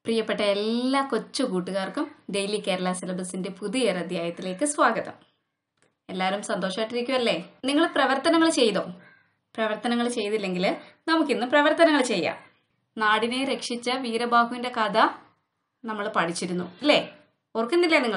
പ്രിയപ്പെട്ട എല്ലാ കൊച്ചു കൂട്ടുകാർക്കും ഡെയിലി കേരള സിലബസിന്റെ പുതിയൊരു അധ്യായത്തിലേക്ക് സ്വാഗതം എല്ലാവരും സന്തോഷമായിട്ടിരിക്കുമല്ലേ നിങ്ങൾ പ്രവർത്തനങ്ങൾ ചെയ്തോ പ്രവർത്തനങ്ങൾ ചെയ്തില്ലെങ്കിൽ നമുക്കിന്ന് പ്രവർത്തനങ്ങൾ ചെയ്യാം നാടിനെ രക്ഷിച്ച വീരബാഹുവിന്റെ കഥ നമ്മൾ പഠിച്ചിരുന്നു അല്ലേ ഓർക്കുന്നില്ലേ നിങ്ങൾ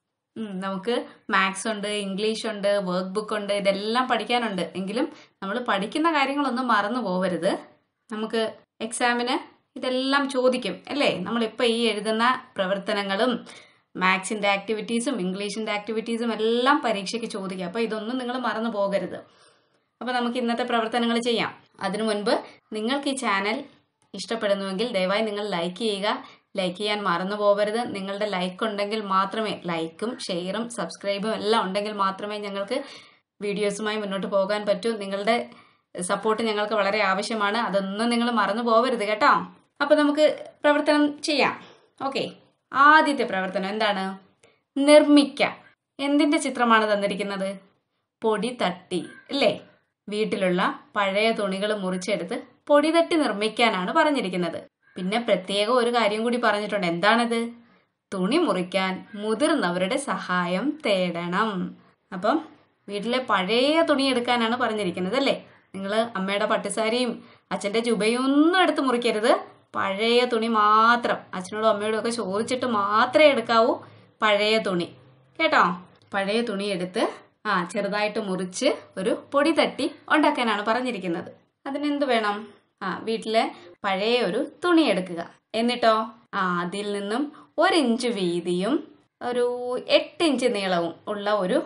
നമുക്ക് മാത്സ് ഉണ്ട് ഇംഗ്ലീഷ് ഉണ്ട് വർക്ക് ബുക്ക് ഉണ്ട് ഇതെല്ലാം പഠിക്കാനുണ്ട് എങ്കിലും നമ്മൾ പഠിക്കുന്ന കാര്യങ്ങളൊന്നും മറന്നു പോവരുത് നമുക്ക് എക്സാമിന് ഇതെല്ലാം ചോദിക്കും അല്ലേ നമ്മളിപ്പോൾ ഈ എഴുതുന്ന പ്രവർത്തനങ്ങളും മാത്സിൻ്റെ ആക്ടിവിറ്റീസും ഇംഗ്ലീഷിൻ്റെ ആക്ടിവിറ്റീസും എല്ലാം പരീക്ഷയ്ക്ക് ചോദിക്കും അപ്പോൾ ഇതൊന്നും നിങ്ങൾ മറന്നു പോകരുത് അപ്പോൾ നമുക്ക് ഇന്നത്തെ പ്രവർത്തനങ്ങൾ ചെയ്യാം അതിനു മുൻപ് നിങ്ങൾക്ക് ഈ ചാനൽ ഇഷ്ടപ്പെടുന്നുവെങ്കിൽ ദയവായി നിങ്ങൾ ലൈക്ക് ചെയ്യുക ലൈക്ക് ചെയ്യാൻ മറന്നു പോകരുത് നിങ്ങളുടെ ലൈക്ക് ഉണ്ടെങ്കിൽ മാത്രമേ ലൈക്കും ഷെയറും സബ്സ്ക്രൈബും എല്ലാം ഉണ്ടെങ്കിൽ മാത്രമേ ഞങ്ങൾക്ക് വീഡിയോസുമായി മുന്നോട്ട് പോകാൻ പറ്റൂ നിങ്ങളുടെ സപ്പോർട്ട് ഞങ്ങൾക്ക് വളരെ ആവശ്യമാണ് അതൊന്നും നിങ്ങൾ മറന്നു പോകരുത് കേട്ടോ അപ്പോൾ നമുക്ക് പ്രവർത്തനം ചെയ്യാം ഓക്കെ ആദ്യത്തെ പ്രവർത്തനം എന്താണ് നിർമ്മിക്കാം എന്തിൻ്റെ ചിത്രമാണ് തന്നിരിക്കുന്നത് പൊടി തട്ടി അല്ലേ വീട്ടിലുള്ള പഴയ തുണികൾ മുറിച്ചെടുത്ത് പൊടി തട്ടി നിർമ്മിക്കാനാണ് പറഞ്ഞിരിക്കുന്നത് പിന്നെ പ്രത്യേകം ഒരു കാര്യം കൂടി പറഞ്ഞിട്ടുണ്ട് എന്താണത് തുണി മുറിക്കാൻ മുതിർന്നവരുടെ സഹായം തേടണം അപ്പം വീട്ടിലെ പഴയ തുണി എടുക്കാനാണ് പറഞ്ഞിരിക്കുന്നത് അല്ലേ നിങ്ങൾ അമ്മയുടെ പട്ടുസാരിയും അച്ഛൻ്റെ ജുബയും ഒന്നും എടുത്ത് മുറിക്കരുത് പഴയ തുണി മാത്രം അച്ഛനോടും അമ്മയോടും ഒക്കെ ചോദിച്ചിട്ട് മാത്രമേ എടുക്കാവൂ പഴയ തുണി കേട്ടോ പഴയ തുണി എടുത്ത് ആ ചെറുതായിട്ട് മുറിച്ച് ഒരു പൊടി തട്ടി ഉണ്ടാക്കാനാണ് പറഞ്ഞിരിക്കുന്നത് അതിനെന്ത് വേണം ആ വീട്ടിലെ പഴയ ഒരു തുണി എടുക്കുക എന്നിട്ടോ ആ അതിൽ നിന്നും ഒരു ഇഞ്ച് വീതിയും ഒരു എട്ട് ഇഞ്ച് നീളവും ഉള്ള ഒരു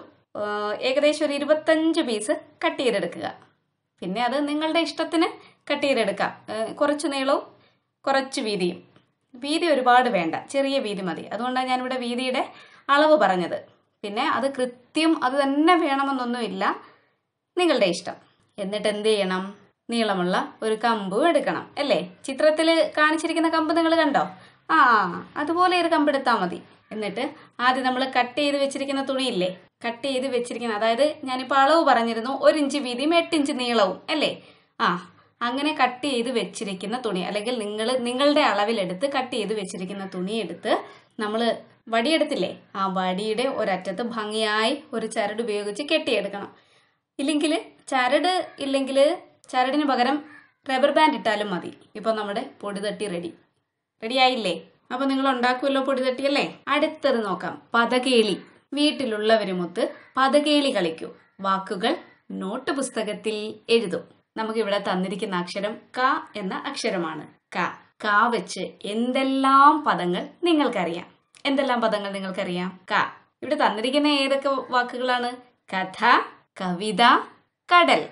ഏകദേശം ഒരു ഇരുപത്തഞ്ച് പീസ് കട്ട് ചെയ്തെടുക്കുക പിന്നെ അത് നിങ്ങളുടെ ഇഷ്ടത്തിന് കട്ട് ചെയ്തെടുക്കാം കുറച്ച് നീളവും കുറച്ച് വീതിയും വീതി ഒരുപാട് വേണ്ട ചെറിയ വീതി മതി അതുകൊണ്ടാണ് ഞാനിവിടെ വീതിയുടെ അളവ് പറഞ്ഞത് പിന്നെ അത് കൃത്യം അത് തന്നെ വേണമെന്നൊന്നുമില്ല നിങ്ങളുടെ ഇഷ്ടം എന്നിട്ട് എന്ത് ചെയ്യണം നീളമുള്ള ഒരു കമ്പ് എടുക്കണം അല്ലേ ചിത്രത്തിൽ കാണിച്ചിരിക്കുന്ന കമ്പ് നിങ്ങൾ കണ്ടോ ആ അതുപോലെ ഒരു കമ്പ് എടുത്താൽ മതി എന്നിട്ട് ആദ്യം നമ്മൾ കട്ട് ചെയ്ത് വെച്ചിരിക്കുന്ന തുണിയില്ലേ കട്ട് ചെയ്ത് വെച്ചിരിക്കുന്ന അതായത് ഞാനിപ്പോൾ അളവ് പറഞ്ഞിരുന്നു ഒരു ഇഞ്ച് വീതിയും എട്ട് ഇഞ്ച് നീളവും അല്ലേ ആ അങ്ങനെ കട്ട് ചെയ്ത് വെച്ചിരിക്കുന്ന തുണി അല്ലെങ്കിൽ നിങ്ങൾ നിങ്ങളുടെ അളവിലെടുത്ത് കട്ട് ചെയ്ത് വെച്ചിരിക്കുന്ന തുണി എടുത്ത് നമ്മൾ വടിയെടുത്തില്ലേ ആ വടിയുടെ ഒരറ്റത്ത് ഭംഗിയായി ഒരു ചരട് ഉപയോഗിച്ച് കെട്ടിയെടുക്കണം ഇല്ലെങ്കിൽ ചരട് ഇല്ലെങ്കിൽ ചരടിന് പകരം റബ്ബർ ബാൻഡ് ഇട്ടാലും മതി ഇപ്പോൾ നമ്മുടെ പൊടിതട്ടി റെഡി റെഡി ആയില്ലേ അപ്പോൾ നിങ്ങൾ ഉണ്ടാക്കുമല്ലോ പൊടിതട്ടി അല്ലേ അടുത്തത് നോക്കാം പതകേളി വീട്ടിലുള്ളവരുമൊത്ത് പതകേളി കളിക്കൂ വാക്കുകൾ നോട്ട് പുസ്തകത്തിൽ എഴുതും നമുക്കിവിടെ തന്നിരിക്കുന്ന അക്ഷരം ക എന്ന അക്ഷരമാണ് ക ക വെച്ച് എന്തെല്ലാം പദങ്ങൾ നിങ്ങൾക്കറിയാം എന്തെല്ലാം പദങ്ങൾ നിങ്ങൾക്കറിയാം ക ഇവിടെ തന്നിരിക്കുന്ന ഏതൊക്കെ വാക്കുകളാണ് കഥ കവിത കടൽ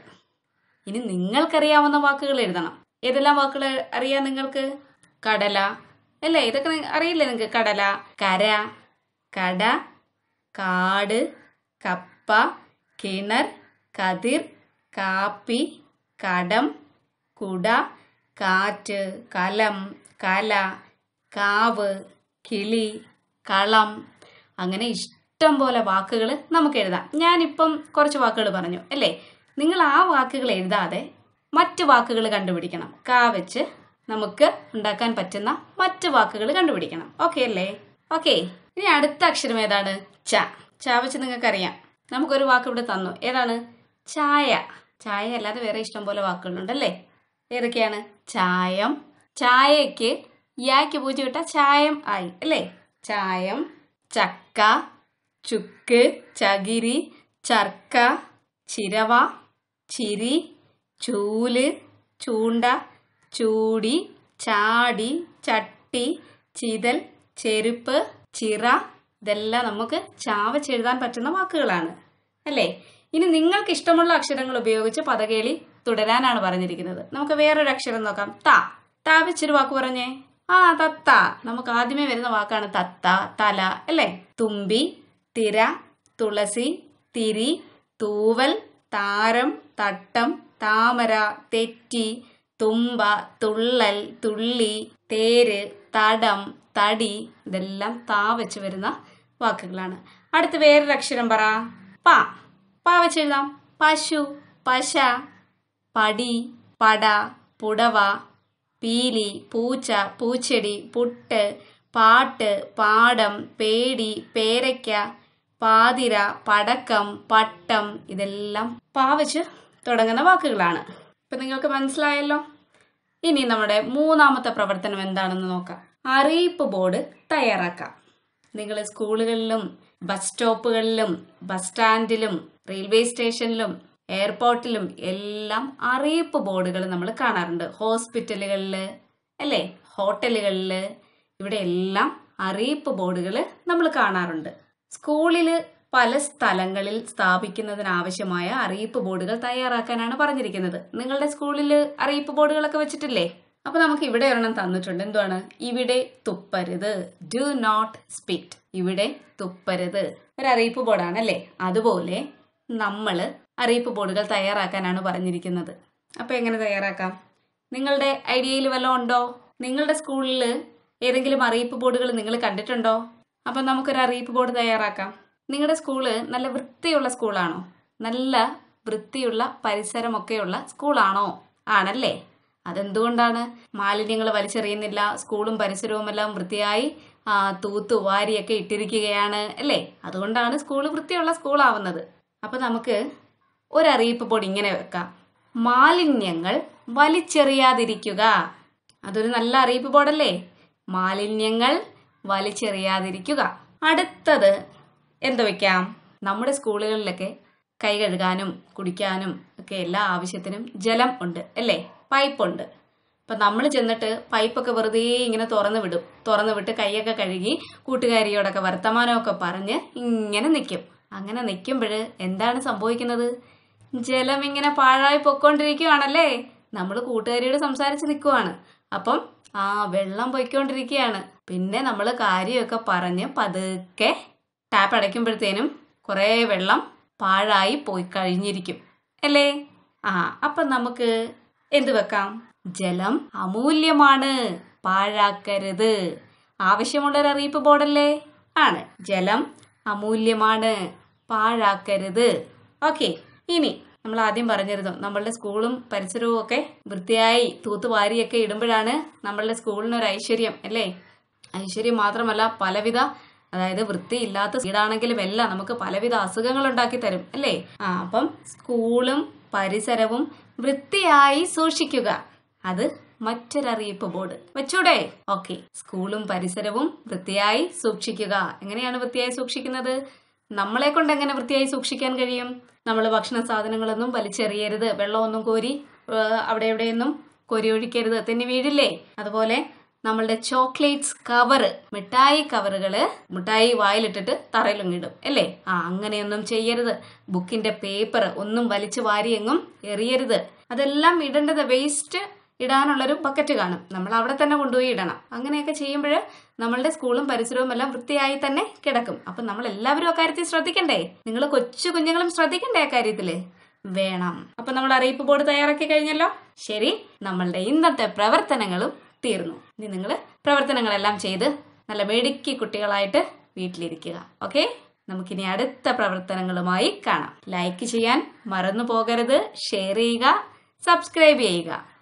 ഇനി നിങ്ങൾക്കറിയാവുന്ന വാക്കുകൾ എഴുതണം ഏതെല്ലാം വാക്കുകൾ അറിയാം നിങ്ങൾക്ക് കടല അല്ലേ ഇതൊക്കെ അറിയില്ലേ നിങ്ങൾക്ക് കടല കര കട കാട് കപ്പ കിണർ കതിർ കാപ്പി കടം കുട കാറ്റ് കലം കല കാവ് കിളി കളം അങ്ങനെ ഇഷ്ടം പോലെ വാക്കുകൾ നമുക്ക് എഴുതാം ഞാനിപ്പം കുറച്ച് വാക്കുകൾ പറഞ്ഞു അല്ലേ നിങ്ങൾ ആ വാക്കുകൾ എഴുതാതെ മറ്റ് വാക്കുകൾ കണ്ടുപിടിക്കണം കാ വെച്ച് നമുക്ക് ഉണ്ടാക്കാൻ പറ്റുന്ന മറ്റ് വാക്കുകൾ കണ്ടുപിടിക്കണം ഓക്കെ അല്ലേ ഓക്കെ ഇനി അടുത്ത അക്ഷരം ഏതാണ് ച ച വെച്ച് നിങ്ങൾക്കറിയാം നമുക്കൊരു വാക്ക് ഇവിടെ തന്നു ഏതാണ് ചായ ചായ അല്ലാതെ വേറെ ഇഷ്ടം പോലെ വാക്കുകളുണ്ടല്ലേ ഏതൊക്കെയാണ് ചായം ചായക്ക് യാക്ക് പൂജ വിട്ട ചായം ആയി അല്ലേ ചായം ചക്ക ചുക്ക് ചകിരി ചർക്ക ചിരവ ചിരി ചൂല് ചൂണ്ട ചൂടി ചാടി ചട്ടി ചിതൽ ചെരുപ്പ് ചിറ ഇതെല്ലാം നമുക്ക് ചാവച്ചെഴുതാൻ പറ്റുന്ന വാക്കുകളാണ് അല്ലേ ഇനി നിങ്ങൾക്ക് ഇഷ്ടമുള്ള അക്ഷരങ്ങൾ ഉപയോഗിച്ച് പദകേളി തുടരാനാണ് പറഞ്ഞിരിക്കുന്നത് നമുക്ക് വേറൊരു അക്ഷരം നോക്കാം ത ത വെച്ചൊരു വാക്ക് പറഞ്ഞേ ആ തത്ത നമുക്ക് ആദ്യമേ വരുന്ന വാക്കാണ് തത്ത തല അല്ലേ തുമ്പി തിര തുളസി തിരി തൂവൽ താരം തട്ടം താമര തെറ്റി തുമ്പ തുള്ളൽ തുള്ളി തേര് തടം തടി ഇതെല്ലാം താ വെച്ച് വരുന്ന വാക്കുകളാണ് അടുത്ത് വേറൊരു അക്ഷരം പറ പ പ വെച്ച് എഴുതാം പശു പശ പടി പട പുടവ പീലി പൂച്ച പൂച്ചെടി പുട്ട് പാട്ട് പാടം പേടി പേരയ്ക്ക പാതിര പടക്കം പട്ടം ഇതെല്ലാം പാവച്ച് തുടങ്ങുന്ന വാക്കുകളാണ് ഇപ്പം നിങ്ങൾക്ക് മനസ്സിലായല്ലോ ഇനി നമ്മുടെ മൂന്നാമത്തെ പ്രവർത്തനം എന്താണെന്ന് നോക്കാം അറിയിപ്പ് ബോർഡ് തയ്യാറാക്കാം നിങ്ങൾ സ്കൂളുകളിലും ബസ് സ്റ്റോപ്പുകളിലും ബസ് സ്റ്റാൻഡിലും റെയിൽവേ സ്റ്റേഷനിലും എയർപോർട്ടിലും എല്ലാം അറിയിപ്പ് ബോർഡുകൾ നമ്മൾ കാണാറുണ്ട് ഹോസ്പിറ്റലുകളിൽ അല്ലേ ഹോട്ടലുകളിൽ ഇവിടെ എല്ലാം അറിയിപ്പ് ബോർഡുകൾ നമ്മൾ കാണാറുണ്ട് സ്കൂളിൽ പല സ്ഥലങ്ങളിൽ സ്ഥാപിക്കുന്നതിനാവശ്യമായ അറിയിപ്പ് ബോർഡുകൾ തയ്യാറാക്കാനാണ് പറഞ്ഞിരിക്കുന്നത് നിങ്ങളുടെ സ്കൂളിൽ അറിയിപ്പ് ബോർഡുകളൊക്കെ വെച്ചിട്ടില്ലേ അപ്പൊ നമുക്ക് ഇവിടെ ഒരെണ്ണം തന്നിട്ടുണ്ട് എന്താണ് ഇവിടെ തുപ്പരുത് ഡു നോട്ട് സ്പിറ്റ് ഇവിടെ തുപ്പരുത് ഒരു അറിയിപ്പ് ബോർഡാണ് അല്ലേ അതുപോലെ നമ്മൾ അറിയിപ്പ് ബോർഡുകൾ തയ്യാറാക്കാനാണ് പറഞ്ഞിരിക്കുന്നത് അപ്പൊ എങ്ങനെ തയ്യാറാക്കാം നിങ്ങളുടെ ഐഡിയയിൽ വല്ലതും ഉണ്ടോ നിങ്ങളുടെ സ്കൂളിൽ ഏതെങ്കിലും അറിയിപ്പ് ബോർഡുകൾ നിങ്ങൾ കണ്ടിട്ടുണ്ടോ അപ്പം നമുക്കൊരു അറിയിപ്പ് ബോർഡ് തയ്യാറാക്കാം നിങ്ങളുടെ സ്കൂള് നല്ല വൃത്തിയുള്ള സ്കൂളാണോ നല്ല വൃത്തിയുള്ള പരിസരമൊക്കെയുള്ള സ്കൂളാണോ ആണല്ലേ അതെന്തുകൊണ്ടാണ് മാലിന്യങ്ങൾ വലിച്ചെറിയുന്നില്ല സ്കൂളും പരിസരവും എല്ലാം വൃത്തിയായി ആ, തൂത്തു വാരിയൊക്കെ ഇട്ടിരിക്കുകയാണ് അല്ലേ അതുകൊണ്ടാണ് സ്കൂൾ വൃത്തിയുള്ള സ്കൂളാവുന്നത് അപ്പൊ നമുക്ക് ഒരറിയിപ്പ് ബോർഡ് ഇങ്ങനെ വെക്കാം മാലിന്യങ്ങൾ വലിച്ചെറിയാതിരിക്കുക അതൊരു നല്ല അറിയിപ്പ് ബോർഡല്ലേ മാലിന്യങ്ങൾ വലിച്ചെറിയാതിരിക്കുക അടുത്തത് എന്ത് വെക്കാം നമ്മുടെ സ്കൂളുകളിലൊക്കെ കൈ കഴുകാനും കുടിക്കാനും ഒക്കെ എല്ലാ ആവശ്യത്തിനും ജലം ഉണ്ട് അല്ലേ പൈപ്പുണ്ട് അപ്പം നമ്മൾ ചെന്നിട്ട് പൈപ്പൊക്കെ വെറുതെ ഇങ്ങനെ തുറന്നു വിടും തുറന്നു വിട്ട് കൈയൊക്കെ കഴുകി കൂട്ടുകാരിയോടൊക്കെ വർത്തമാനമൊക്കെ പറഞ്ഞ് ഇങ്ങനെ നിൽക്കും അങ്ങനെ നിൽക്കുമ്പോൾ എന്താണ് സംഭവിക്കുന്നത് ജലം ഇങ്ങനെ പാഴായി പൊക്കോണ്ടിരിക്കുവാണല്ലേ നമ്മൾ കൂട്ടുകാരിയോട് സംസാരിച്ച് നിൽക്കുവാണ് അപ്പം ആ വെള്ളം പൊയ്ക്കൊണ്ടിരിക്കുകയാണ് പിന്നെ നമ്മൾ കാര്യമൊക്കെ പറഞ്ഞ് പതുക്കെ ടാപ്പ് അടയ്ക്കുമ്പോഴത്തേനും കുറേ വെള്ളം പാഴായി പോയി കഴിഞ്ഞിരിക്കും അല്ലേ ആ അപ്പം നമുക്ക് എന്ത് വെക്കാം ജലം അമൂല്യമാണ് പാഴാക്കരുത് ആവശ്യമുള്ള ഒരു അറിയിപ്പ് ബോർഡല്ലേ ആണ് ജലം അമൂല്യമാണ് പാഴാക്കരുത് ഓക്കെ ഇനി നമ്മൾ ആദ്യം പറഞ്ഞിരുന്നു നമ്മളുടെ സ്കൂളും പരിസരവും ഒക്കെ വൃത്തിയായി തൂത്തുവാരിയൊക്കെ ഇടുമ്പോഴാണ് നമ്മളുടെ സ്കൂളിനൊരു ഐശ്വര്യം അല്ലേ ഐശ്വര്യം മാത്രമല്ല പലവിധ അതായത് വൃത്തിയില്ലാത്ത വീടാണെങ്കിലും എല്ലാം നമുക്ക് പലവിധ അസുഖങ്ങൾ ഉണ്ടാക്കി തരും അല്ലേ ആ അപ്പം സ്കൂളും പരിസരവും വൃത്തിയായി സൂക്ഷിക്കുക അത് മറ്റൊരറിയിപ്പ് ബോർഡ് വെച്ചൂടെ ഓക്കെ സ്കൂളും പരിസരവും വൃത്തിയായി സൂക്ഷിക്കുക എങ്ങനെയാണ് വൃത്തിയായി സൂക്ഷിക്കുന്നത് നമ്മളെ കൊണ്ട് എങ്ങനെ വൃത്തിയായി സൂക്ഷിക്കാൻ കഴിയും നമ്മൾ ഭക്ഷണ സാധനങ്ങളൊന്നും വലിച്ചെറിയരുത് വെള്ളമൊന്നും കോരി ഏഹ്, അവിടെ എവിടെയൊന്നും കോരി ഒഴിക്കരുത് തെന്നി വീഴില്ലേ അതുപോലെ നമ്മളുടെ ചോക്ലേറ്റ്സ് കവറ് മിഠായി കവറുകള് മിഠായി വായിലിട്ടിട്ട് തറയിലങ്ങിടും അല്ലേ ആ അങ്ങനെയൊന്നും ചെയ്യരുത് ബുക്കിന്റെ പേപ്പർ ഒന്നും വലിച്ചു വാരിയെങ്ങും എറിയരുത് അതെല്ലാം ഇടേണ്ടത് വേസ്റ്റ് ഇടാനുള്ളൊരു ബക്കറ്റ് കാണും നമ്മൾ അവിടെ തന്നെ കൊണ്ടുപോയി ഇടണം അങ്ങനെയൊക്കെ ചെയ്യുമ്പോൾ നമ്മളുടെ സ്കൂളും പരിസരവും എല്ലാം വൃത്തിയായി തന്നെ കിടക്കും അപ്പം നമ്മൾ എല്ലാവരും അക്കാര്യത്തിൽ ശ്രദ്ധിക്കണ്ടേ നിങ്ങൾ കൊച്ചു കുഞ്ഞുങ്ങളും ശ്രദ്ധിക്കണ്ടേ അക്കാര്യത്തില് വേണം അപ്പൊ നമ്മൾ അറിയിപ്പ് ബോർഡ് തയ്യാറാക്കി കഴിഞ്ഞല്ലോ ശരി നമ്മളുടെ ഇന്നത്തെ പ്രവർത്തനങ്ങളും തീർന്നു ഇനി നിങ്ങൾ പ്രവർത്തനങ്ങളെല്ലാം ചെയ്ത് നല്ല മെടുക്കി കുട്ടികളായിട്ട് വീട്ടിലിരിക്കുക ഓക്കെ നമുക്കിനി അടുത്ത പ്രവർത്തനങ്ങളുമായി കാണാം ലൈക്ക് ചെയ്യാൻ മറന്നു പോകരുത് ഷെയർ ചെയ്യുക സബ്സ്ക്രൈബ് ചെയ്യുക